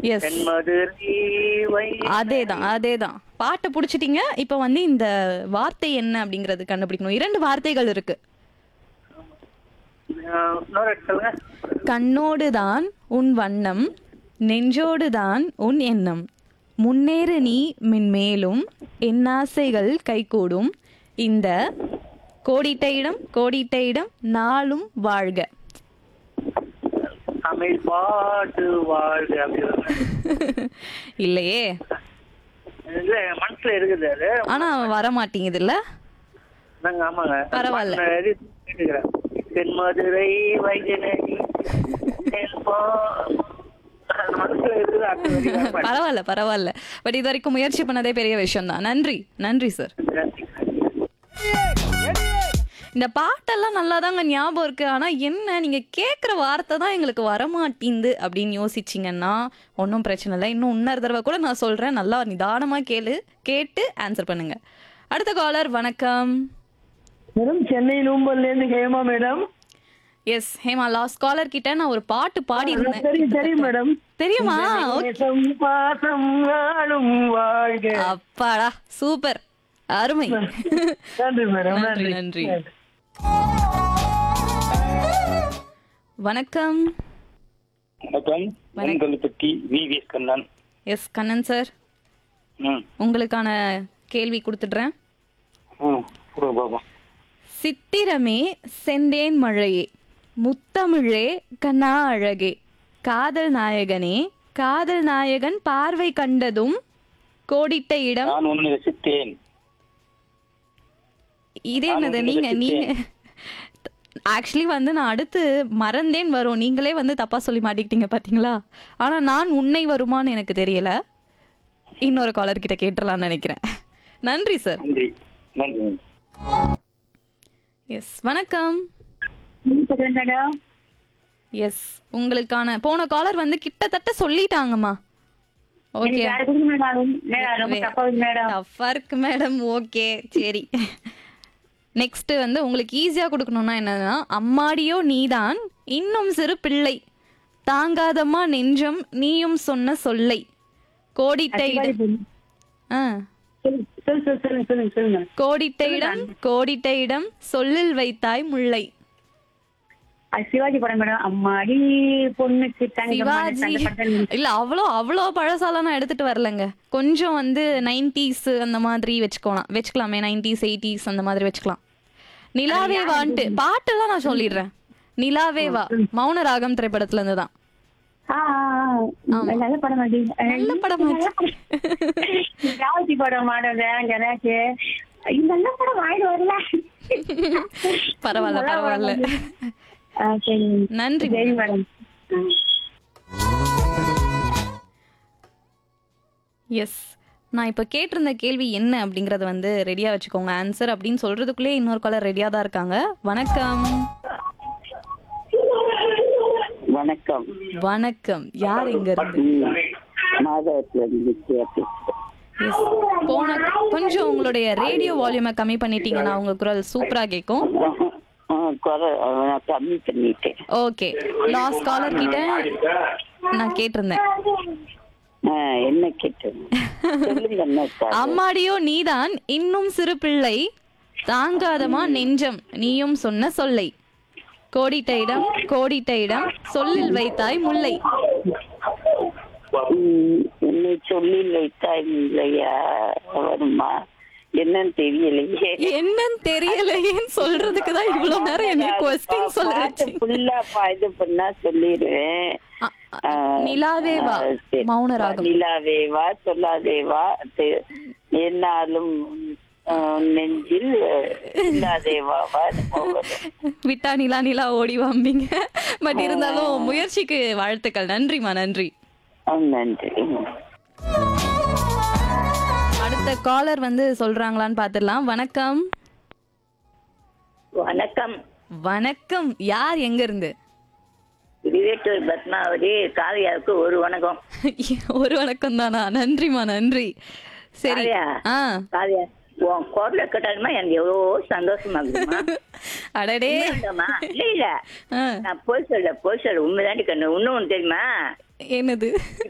S தென்மதுரை வை அதேதான் அதேதான் பாட்டை புடிச்சிட்டீங்க இப்போ வந்து இந்த வார்த்தை என்ன அப்படிங்கறது கண்டுபிடிக்கணும் இரண்டு வார்த்தைகள் இருக்கு ஆஹ், இன்னொரு வாட்டி சொல்லுங்க கண்ணோடுதான் உன் வண்ணம் நெஞ்சோடுதான் உன் எண்ணம் முன்னேறு நீ மின்மேலும் என் ஆசைகள் கைகூடும் இந்த கோடிட்ட இடம் கோடிட்ட இடம் நாளும் வாழ்க தமிழ் பாட்டு வாழ்க அப்படி வருங்க. இல்லையே இல்ல என் மனசுல இருக்குது அது ஆனா வர மாட்டேங்குது இல்ல நாங்க ஆமாங்க பரவாயில்ல. நான் எழுதி கேட்டுக்கிறேன் தென்மதுரை வைஜனகி தென் பா- அது மனசுல இருக்குது அடுத்த வரி வர மாட்டேங்குது. பரவாயில்ல பரவாயில்ல பட் இது வரைக்கும் முயற்சி பண்ணதே பெரிய விஷயம் தான் நன்றி நன்றி சார் இந்த பாட்டெல்லாம் நல்லா தாங்க ஞாபகம் இருக்கு ஆனா என்ன நீங்க கேட்குற வார்த்தை தான் எங்களுக்கு வரமாட்டேங்குது அப்படின்னு யோசிச்சிங்கன்னா ஒன்றும் பிரச்சனை இல்லை இன்னும் இன்னொரு தடவை கூட நான் சொல்றேன் நல்லா நிதானமா கேளு கேட்டு ஆன்சர் பண்ணுங்க அடுத்த காலர் வணக்கம் மேடம் சென்னை நூம்பல்ல இருந்து Hema madam yes Hema last caller கிட்ட நான் ஒரு பாட்டு பாடி இருந்தேன் தெரியும் தெரியும் மேடம் தெரியுமா நேசம் பாசம் நாளும் வாழ்க அப்பாடா சூப்பர் அருமை நன்றி மேடம் நன்றி நன்றி நன்றி வணக்கம் வணக்கம் உங்கள்பட்டி VVS Kannan S Kannan sir ம் உங்களுக்கான கேள்வி கொடுத்துடுறேன் ம் கொடுங்க பாப்போம் சித்திரமே செந்தேன் மழையே முத்தமிழே கண்ணா அழகே காதல் நாயகனே காதல் நாயகன் பார்வை கண்டதும் கோடிட்ட இடம் நான் உன்னை ரசித்தேன் இது என்னது நான் நீங்க உங்களை நீங்க ஆக்சுவலி வந்து நான் அடுத்து மறந்தேன் வரும் நீங்களே வந்து தப்பா சொல்லி மாட்டிக்கிட்டீங்க பாத்தீங்களா ஆனா நான் உன்னை வருமான்னு எனக்கு தெரியல இன்னொரு காலர் கிட்ட கேட்டுடலாம்னு நினைக்கிறேன் நன்றி சார் நன்றி நன்றி எஸ் வணக்கம் மேடம் எஸ் உங்களுக்கான போன காலர் வந்து கிட்டத்தட்ட சொல்லிட்டாங்கம்மா ஓகே ரொம்ப தப்பா இருக்கு மேடம் டஃப்பா இருக்கு மேடம் ஓகே சரி நெக்ஸ்ட் வந்து உங்களுக்கு ஈஸியா கொடுக்கணும்னா என்னன்னா அம்மாடியோ நீதான் இன்னும் சிறு பிள்ளை தாங்காதம்மா நெஞ்சம் நீயும் சொன்ன சொல்லை கோடிட்ட இடம் ஆ சொல்லு சொல்லு சொல்லுங்க சொல்லுங்க சொல்லுங்க கோடிட்ட இடம் கோடிட்ட இடம் சொல்லில் வைத்தாய் முல்லை அது சிவாஜி படம் மேடம் அம்மாடி பொண்ணுக்கு சிவாஜி இல்ல அவ்வளோ அவ்வளோ பழசாலாம் நான் எடுத்துட்டு வரலங்க கொஞ்சம் வந்து நைன்டிஸ் அந்த மாதிரி வச்சுக்கலாம் வச்சுக்கலாமே நைன்டிஸ் எயிட்டிஸ் அந்த மாதிரி வச்சுக்கலாம் நிலாவே வான்ட்டு பாட்டெல்லாம் நான் சொல்லிடுறேன் நிலாவே வா மௌன ராகம் திரைப்படத்துல இருந்து தான் நல்ல படம் அது நல்ல படமாச்சு. சிவாஜி படம் மாடல எனக்கு நல்ல படம் வாயிடு வரல பரவாயில்ல பரவாயில்ல ஆ, சரி நன்றி சரி மேடம் எஸ் நான் இப்போ கேட்டிருந்த கேள்வி என்ன அப்படிங்கறத வந்து ரெடியா வச்சுக்கோங்க ஆன்சர் அப்படின்னு சொல்றதுக்குள்ளே இன்னொரு காலர் ரெடியா தான் இருக்காங்க வணக்கம் வணக்கம் வணக்கம் யார் எங்க இருந்து மாதவத்துல இருந்து பேசுறேன். எஸ் போன கொஞ்சம் உங்களுடைய ரேடியோ வால்யூமை கம்மி பண்ணிட்டீங்கன்னா உங்க குரல் சூப்பரா கேட்கும் ஆ, குறை நான் கம்மி பண்ணிட்டேன் ஓகே லாஸ்ட் காலர் கிட்ட நான் கேட்டிருந்தேன் ஆ, என்ன கேட்டேன் சொல்லுங்க என்ன சார் அம்மாடியோ நீதான் இன்னும் சிறு பிள்ளை தாங்காதமா நெஞ்சம் நீயும் சொன்ன சொல்லை கோடிட்ட இடம் கோடிட்ட இடம் சொல்லில் வைத்தாய் முல்லை ம், என்னை சொல்லி வைத்தாய் இல்லையா வருமா என்னன்னு தெரியலையே என்னன்னு தெரியலையேன்னு சொல்றதுக்கு தான் இவ்வளவு நேரம் என்ன கொஸ்டின் சொல்ல வச்சீங்க. ஃபுல்லா இது பண்ணா சொல்லிடுவேன் அ, அ, நிலாவே வா ஆ, சரி. மௌன ராகம் நிலாவே வா சொல்லாதே வா தெ- என்னாலும் ஆ, நெஞ்சில் இல்லாதே வா வா வரும். விட்டா நிலா நிலா ஓடி வாம்பிங்க பட் இருந்தாலும் முயற்சிக்கு வாழ்த்துக்கள் நன்றிமா நன்றி ஆ, நன்றி அடுத்த காலர் வந்து சொல்றாங்களான்னு பாத்துடலாம் வணக்கம் வணக்கம் வணக்கம் யார் எங்க இருந்து விவேட்டூர் பத்மாவதி காவியாவுக்கு ஒரு வணக்கம் ஒரு வணக்கம் தானா நன்றிமா நன்றி சரி காவியா. ஆ காவியா உன் குரல கேட்டாலுமா எனக்கு எவ்வளோ சந்தோஷமா இருக்குமா அடடே இல்லம்மா, இல்ல இல்ல ஆ, நான் போய் சொல்ல போய் சொல்ல உண்மைதாண்டி கண்ணு இன்னும் ஒண்ணு தெரியுமா என்னது